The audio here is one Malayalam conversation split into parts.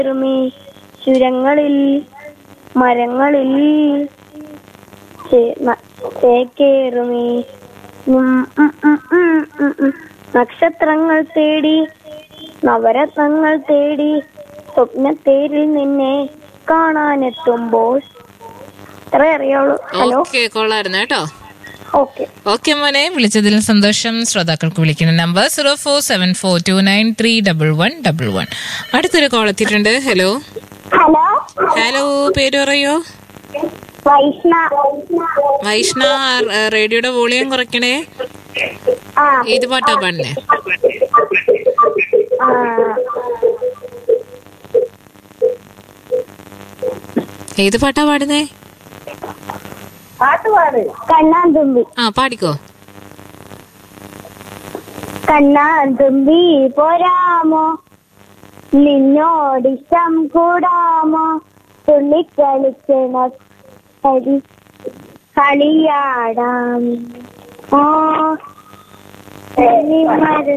ചേക്കേറുമേ ചുരങ്ങളിൽ മരങ്ങളിൽ ചേ- ന- ചേക്കേറുമേ ഉം, ഉം, ഉം, ഉം, ഉം, ഉം. നക്ഷത്രങ്ങൾ തേടി നവരത്നങ്ങൾ തേടി സ്വപ്നത്തേരിൽ നിന്നെ കാണാനെത്തുമ്പോൾ ഇത്രേ അറിയുള്ളൂ ഹലോ ഓക്കെ കൊള്ളായിരുന്നു കേട്ടോ ഓക്കെ ഓക്കെ മോനെ വിളിച്ചതിൽ സന്തോഷം ശ്രോതാക്കൾക്ക് വിളിക്കുന്ന number zero four seven four two nine three double one double one അടുത്തൊരു കോൾ എത്തിയിട്ടുണ്ട് ഹലോ ഹലോ ഹലോ പേര് പറയോ വൈഷ്ണ വൈഷ്ണ ആ, റേഡിയോയുടെ വോളിയം കുറയ്ക്കണേ ആ ഏത് പാട്ടാ പാടുന്നേ ആ ഏത് പാട്ടാ പാടുന്നേ പാട്ട് പാട് കണ്ണാൻ തുമ്പി ആ പാടിക്കോ കണ്ണാൻ തുമ്പി പോരാമോ നിന്നോടിഷ്ടം കൂടാമോ തുള്ളിക്കളിക്കണ കളി കളിയാടാം ഓ മര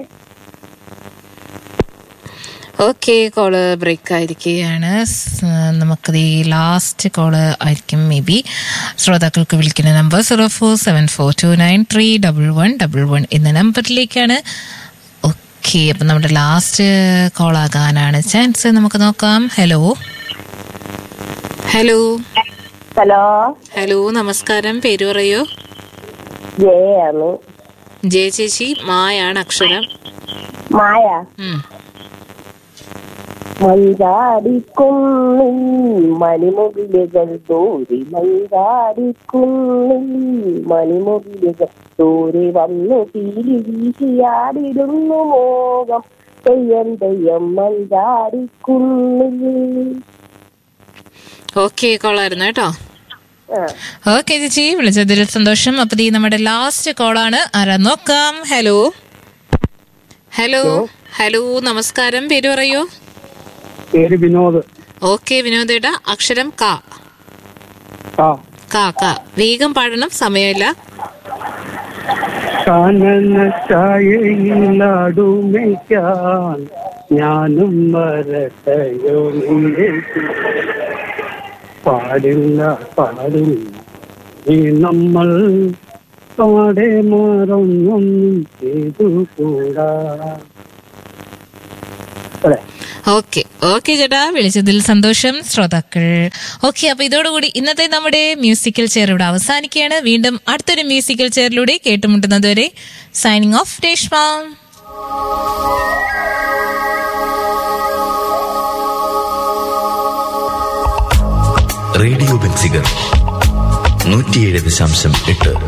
ഓക്കെ കോള് ബ്രേക്ക് ആയിരിക്കുകയാണ് സ് നമുക്കത് ഈ ലാസ്റ്റ് കോള് ആയിരിക്കും മേ ബി ശ്രോതാക്കൾക്ക് വിളിക്കുന്ന number zero four seven four two nine three double one double one എന്ന നമ്പറിലേക്കാണ് ഓക്കെ അപ്പം നമ്മുടെ ലാസ്റ്റ് കോൾ ആകാനാണ് ചാൻസ് നമുക്ക് നോക്കാം ഹലോ ഹലോ ഹലോ ഹലോ നമസ്കാരം പേര് പറയൂ ജയാണ് ജയ ചേച്ചി മായാണ് അക്ഷരം മായ ഉം. മഞ്ചാടിക്കുന്നിൽ മണിമുകിലുകൾ തോരി മഞ്ചാടിക്കുന്നിൽ മണിമുകിലുകൾ തോരി വന്നു തീരി വീശിയാടിടുന്നു മോകം തെയ്യം തെയ്യം മഞ്ചാടിക്കുന്നിൽ ഓക്കെ കോളായിരുന്നു കേട്ടോ ഓക്കെ ചേച്ചി വിളിച്ചതിൽ സന്തോഷം അപ്പൊ ദീ നമ്മുടെ ലാസ്റ്റ് കോളാണ് ആരാ നോക്കാം ഹലോ ഹലോ ഹലോ നമസ്കാരം പേര് പറയൂ പേര് വിനോദ് ഓക്കെ വിനോദേട്ട അക്ഷരം ക ആ ക ക വേഗം പാടണം സമയമില്ല കാനന ചായയിലാടുമയ്ക്കാൻ ഞാനും വരട്ടയോ നിന്റെ പാടില്ല പാടില്ല ഈ നമ്മൾ പാടെ മാറൊന്നും ചെയ്തു കൂടാ അതെ ഓക്കെ ഓക്കെ ചേട്ടാ വിളിച്ചതിൽ സന്തോഷം ശ്രോതാക്കൾ ഓക്കെ അപ്പൊ ഇതോടുകൂടി ഇന്നത്തെ നമ്മുടെ മ്യൂസിക്കൽ ചെയർ ഇവിടെ അവസാനിക്കുകയാണ് വീണ്ടും അടുത്തൊരു മ്യൂസിക്കൽ ചെയറിലൂടെ കേട്ടുമുട്ടുന്നതുവരെ signing off Reshma radio Benziger നൂറ്റിയേഴ് ദശാംശം എട്ട്